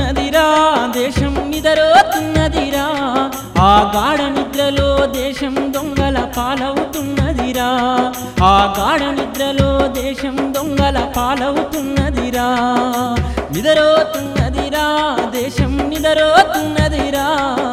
నిదరోతున్నదిరా దేశం నిదరోతున్నదిరా ఆ గాఢ నిద్రలో దేశం దొంగల పాలవుతున్నదిరా ఆ గాఢ నిద్రలో దేశం దొంగల పాలవుతున్నదిరా నిదరోతున్నదిరా దేశం నిదరోతున్నదిరా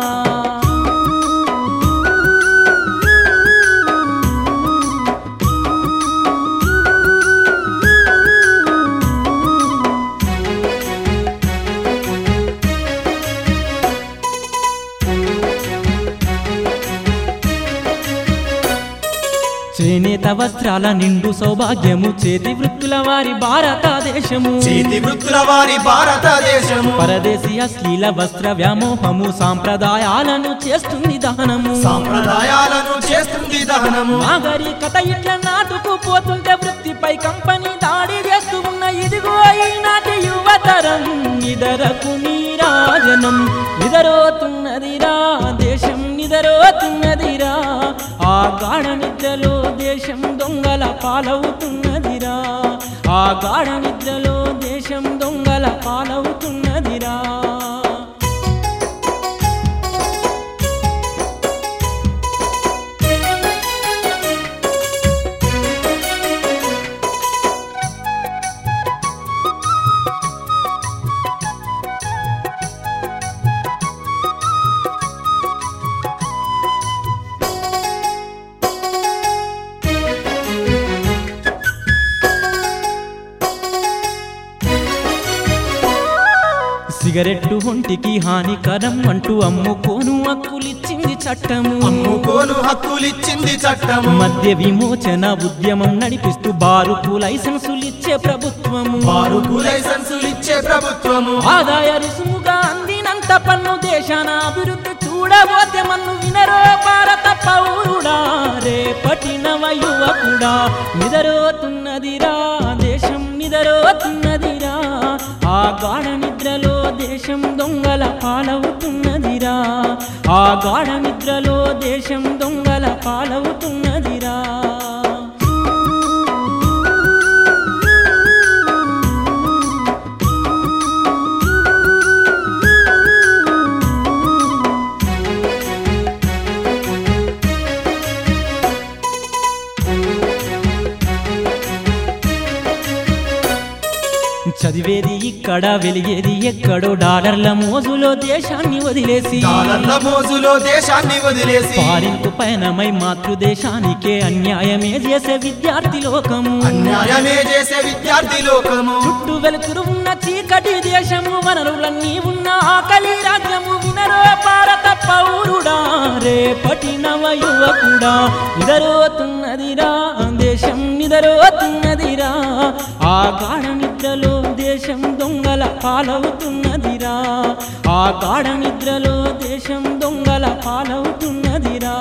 చేనేత వస్త్రాల నిండు సౌభాగ్యము చేతి వృత్తుల వారి భారతదేశము చేతి వృత్తుల వారి భారతదేశము పరదేశీ అశ్లీల వస్త్ర వ్యామోహము సాంప్రదాయాలను చేస్తుంది దహనము సాంప్రదాయాలను చేస్తుంది దహనము నాగరికత ఇట్ల నాటుకు పోతుంటే వృత్తిపై కంపెనీ దాడి చేస్తూ ఉన్న ఇదిగో ఈనాటి యువతరం నిదరకు నీరాజనం నిదరోతున్నదిరా దేశం నిదరోతున్నదిరా ఆ గాఢ నిద్రలో దేశం దొంగల పాలవుతున్నదిరా ఆ గాఢ నిద్రలో దేశం దొంగల పాలవుతున్నదిరా సిగరెట్టు ఒంటికి హానికరం అంటూ అమ్ముకోను హక్కులిచ్చింది చట్టము అమ్ముకోను హక్కులిచ్చింది చట్టము మద్య విమోచన ఉద్యమం నడిపిస్తూ బారుకు లైసెన్సులిచ్చే ప్రభుత్వము వారుకు లైసెన్సులు ఇచ్చే ప్రభుత్వము ఆదాయ రుసుముగా అందినంత పన్ను దేశాన అభివృద్ధి చూడబోతే మన్ను వినరో భారత పౌరుడా రేపటి నవ యువకుడా నిదరోతున్నదిరా దేశం నిదరోతున్నదిరా ఆ గాఢ నిద్రలో దేశం దొంగల పాలవుతున్నదిరా ఆ గాఢ నిద్రలో దేశం దొంగల పాలవుతున్నదిరా చదివేది ఇక్కడ వెలిగేది ఎక్కడో డాలర్ల మోజులో దేశాన్ని వదిలేసి డాలర్ల మోజులో దేశాన్ని వదిలేసి ఫారిన్కు పయనమై మాతృదేశానికే అన్యాయమే చేసే విద్యార్థి లోకము అన్యాయమే చేసే విద్యార్థి లోకము చుట్టూ వెలుతురు ఉన్న చీకటి దేశము వనరులన్నీ ఉన్న ఆకలి రాజ్యము వినరో భారత పౌరుడా రేపటి నవ యువకుడా నిదరోతున్నదిరా దేశం నిదరోతున్నదిరా ఆ గాఢ నిద్రలో దేశం దొంగల పాలవుతున్నదిరా ఆ గాఢ నిద్రలో దేశం దొంగల పాలవుతున్నదిరా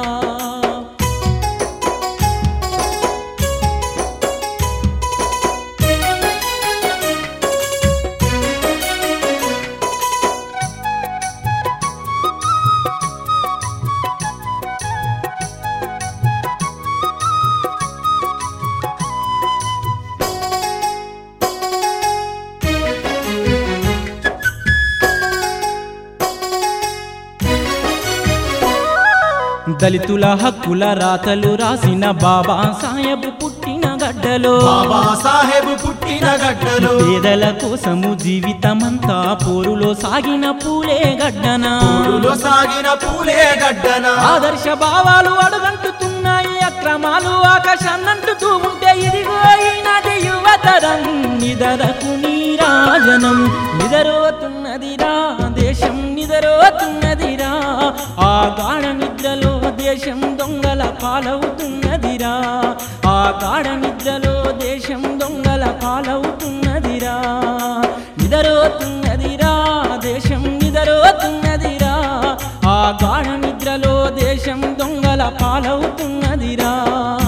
దళితుల హక్కుల రాతలు రాసిన బాబా సాహెబ్ పుట్టిన గడ్డలో బాబా సాహెబ్ పుట్టిన గడ్డలు పేదల కోసము జీవితమంతా పోరులో సాగిన పూలే గడ్డన ఊరులో సాగిన పూలే గడ్డన ఆదర్శ భావాలు అడుగంటుతున్నాయి అక్రమాలు ఆకాశాన్నంటుతూ ఉంటే ఇదిగో ఈనాటి యువతరం నిదరకు నీరాజనం నిదరోతున్నదిరా దేశం నిదరోతున్నదిరా ఆ గాఢ నిద్రలో దేశం దొంగల పాలవుతున్నదిరా ఆ గాఢ నిద్రలో దేశం దొంగల పాలవుతున్నదిరా నిదరోతున్నదిరా దేశం నిదరోతున్నదిరా ఆ గాఢ నిద్రలో దేశం దొంగల పాలవుతున్నదిరా